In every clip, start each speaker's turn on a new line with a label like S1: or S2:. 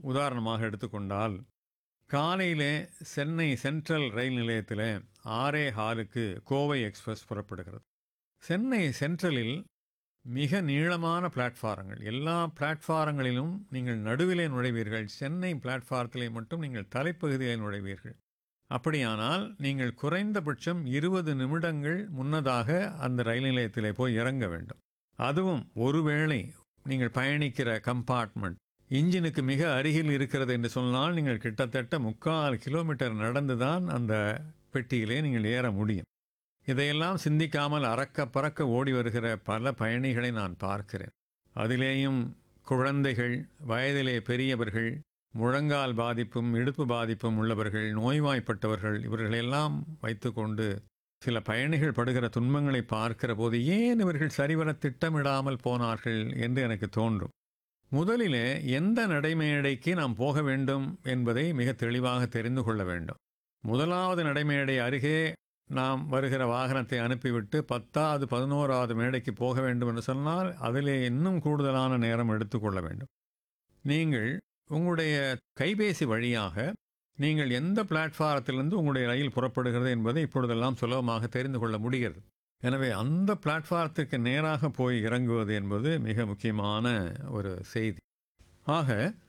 S1: உதாரணமாக எடுத்துக்கொண்டால் காலையிலே சென்னை சென்ட்ரல் ரயில் நிலையத்தில் ஆரே ஹாலுக்கு கோவை எக்ஸ்பிரஸ் புறப்படுகிறது சென்னை சென்ட்ரலில் மிக நீளமான பிளாட்ஃபாரங்கள் எல்லா பிளாட்ஃபாரங்களிலும் நீங்கள் நடுவிலே நுழைவீர்கள் சென்னை பிளாட்ஃபாரத்திலே மட்டும் நீங்கள் தலைப்பகுதியிலே நுழைவீர்கள் அப்படியானால் நீங்கள் குறைந்தபட்சம் இருபது நிமிடங்கள் முன்னதாக அந்த ரயில் நிலையத்திலே போய் இறங்க வேண்டும் அதுவும் ஒருவேளை நீங்கள் பயணிக்கிற கம்பார்ட்மெண்ட் இன்ஜினுக்கு மிக அருகில் இருக்கிறது என்று சொன்னால் நீங்கள் கிட்டத்தட்ட முக்கால் கிலோமீட்டர் நடந்துதான் அந்த பெட்டியிலே நீங்கள் ஏற முடியும் இதையெல்லாம் சிந்திக்காமல் அறக்க பறக்க ஓடி வருகிற பல பயணிகளை நான் பார்க்கிறேன் அதிலேயும் குழந்தைகள் வயதிலே பெரியவர்கள் முழங்கால் பாதிப்பும் இடுப்பு பாதிப்பும் உள்ளவர்கள் நோய்வாய்ப்பட்டவர்கள் இவர்களெல்லாம் வைத்துக்கொண்டு சில பயணிகள் படுகிற துன்பங்களை பார்க்கிற போது ஏன் இவர்கள் சரிவர திட்டமிடாமல் போனார்கள் என்று எனக்கு தோன்றும் முதலிலே எந்த நடைமேடைக்கு நாம் போக வேண்டும் என்பதை மிக தெளிவாக தெரிந்து கொள்ள வேண்டும் முதலாவது நடைமேடை அருகே நாம் வருகிற வாகனத்தை அனுப்பிவிட்டு பத்தாவது பதினோராவது மேடைக்கு போக வேண்டும் என்று சொன்னால் அதிலே இன்னும் கூடுதலான நேரம் எடுத்துக்கொள்ள வேண்டும் நீங்கள் உங்களுடைய கைபேசி வழியாக நீங்கள் எந்த பிளாட்ஃபாரத்திலிருந்து உங்களுடைய ரயில் புறப்படுகிறது என்பதை இப்பொழுதெல்லாம் சுலபமாக தெரிந்து கொள்ள முடிகிறது எனவே அந்த பிளாட்ஃபாரத்துக்கு நேராக போய் இறங்குவது என்பது மிக முக்கியமான ஒரு செய்தி ஆக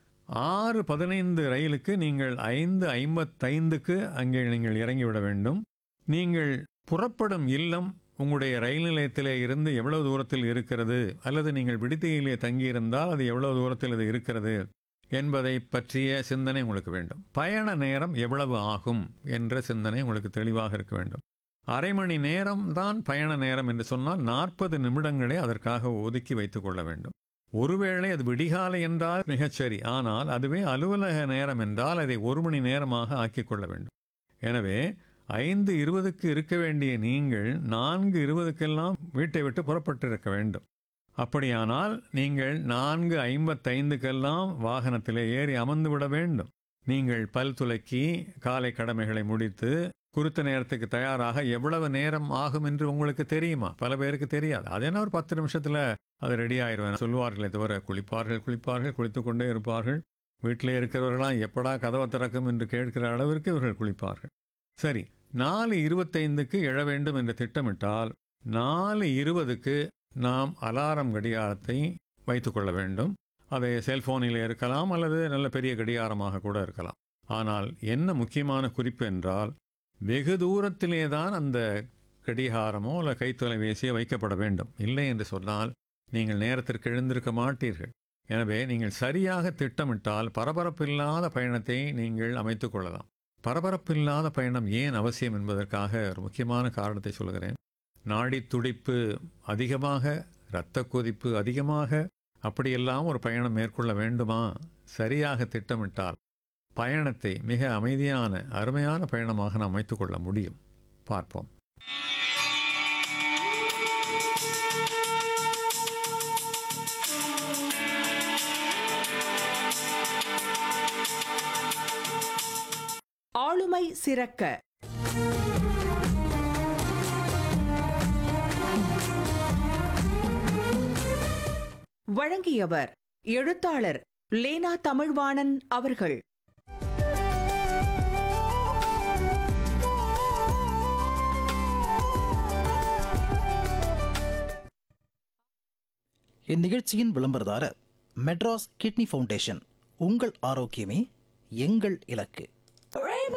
S1: ஆறு பதினைந்து ரயிலுக்கு நீங்கள் ஐந்து ஐம்பத்தைந்துக்கு அங்கே நீங்கள் இறங்கிவிட வேண்டும் நீங்கள் புறப்படும் இல்லம் உங்களுடைய ரயில் நிலையத்திலே இருந்து எவ்வளவு தூரத்தில் இருக்கிறது அல்லது நீங்கள் விடுதியிலே தங்கியிருந்தால் அது எவ்வளவு தூரத்தில் அது இருக்கிறது என்பதை பற்றிய சிந்தனை உங்களுக்கு வேண்டும் பயண நேரம் எவ்வளவு ஆகும் என்ற சிந்தனை உங்களுக்கு தெளிவாக இருக்க வேண்டும் அரை மணி நேரம் தான் பயண நேரம் என்று சொன்னால் நாற்பது நிமிடங்களை அதற்காக ஒதுக்கி வைத்துக் கொள்ள வேண்டும் ஒருவேளை அது விடிகாலை என்றால் மிகச்சரி ஆனால் அதுவே அலுவலக நேரம் என்றால் அதை ஒரு மணி நேரமாக ஆக்கிக் கொள்ள வேண்டும் எனவே ஐந்து இருபதுக்கு இருக்க வேண்டிய நீங்கள் நான்கு இருபதுக்கெல்லாம் வீட்டை விட்டு புறப்பட்டிருக்க வேண்டும் அப்படியானால் நீங்கள் நான்கு ஐம்பத்தைந்துக்கெல்லாம் வாகனத்திலே ஏறி அமர்ந்து விட வேண்டும் நீங்கள் பல் துலக்கி காலை கடமைகளை முடித்து குறித்த நேரத்துக்கு தயாராக எவ்வளவு நேரம் ஆகும் என்று உங்களுக்கு தெரியுமா பல பேருக்கு தெரியாது அது என்ன ஒரு பத்து நிமிஷத்தில் அது ரெடி ஆயிரும் சொல்லுவார்களே தவிர குளிப்பார்கள் குளிப்பார்கள் குளித்து கொண்டே இருப்பார்கள் வீட்டிலே இருக்கிறவர்களாம் எப்படா கதவை திறக்கும் என்று கேட்கிற அளவிற்கு இவர்கள் குளிப்பார்கள் சரி நாலு இருபத்தைந்துக்கு எழ வேண்டும் என்று திட்டமிட்டால் நாலு இருபதுக்கு நாம் அலாரம் கடிகாரத்தை வைத்துக்கொள்ள வேண்டும் அதை செல்போனில் இருக்கலாம் அல்லது நல்ல பெரிய கடிகாரமாக கூட இருக்கலாம் ஆனால் என்ன முக்கியமான குறிப்பு என்றால் வெகு தூரத்திலே தான் அந்த கடிகாரமோ அல்ல கைத்தொலைபேசியோ வைக்கப்பட வேண்டும் இல்லை என்று சொன்னால் நீங்கள் நேரத்திற்கு எழுந்திருக்க மாட்டீர்கள் எனவே நீங்கள் சரியாக திட்டமிட்டால் பரபரப்பில்லாத பயணத்தை நீங்கள் அமைத்துக் கொள்ளலாம் பரபரப்பில்லாத பயணம் ஏன் அவசியம் என்பதற்காக ஒரு முக்கியமான காரணத்தை சொல்கிறேன் நாடி துடிப்பு அதிகமாக இரத்த கொதிப்பு அதிகமாக அப்படியெல்லாம் ஒரு பயணம் மேற்கொள்ள வேண்டுமா சரியாக திட்டமிட்டால் பயணத்தை மிக அமைதியான அருமையான பயணமாக நாம் அமைத்துக் கொள்ள முடியும் பார்ப்போம்
S2: ஆளுமை சிறக்க வழங்கியவர் எழுத்தாளர் லேனா தமிழ்வாணன் அவர்கள்
S3: இந்நிகழ்ச்சியின் விளம்பரதாரர் மெட்ராஸ் கிட்னி ஃபவுண்டேஷன் உங்கள் ஆரோக்கியமே எங்கள் இலக்கு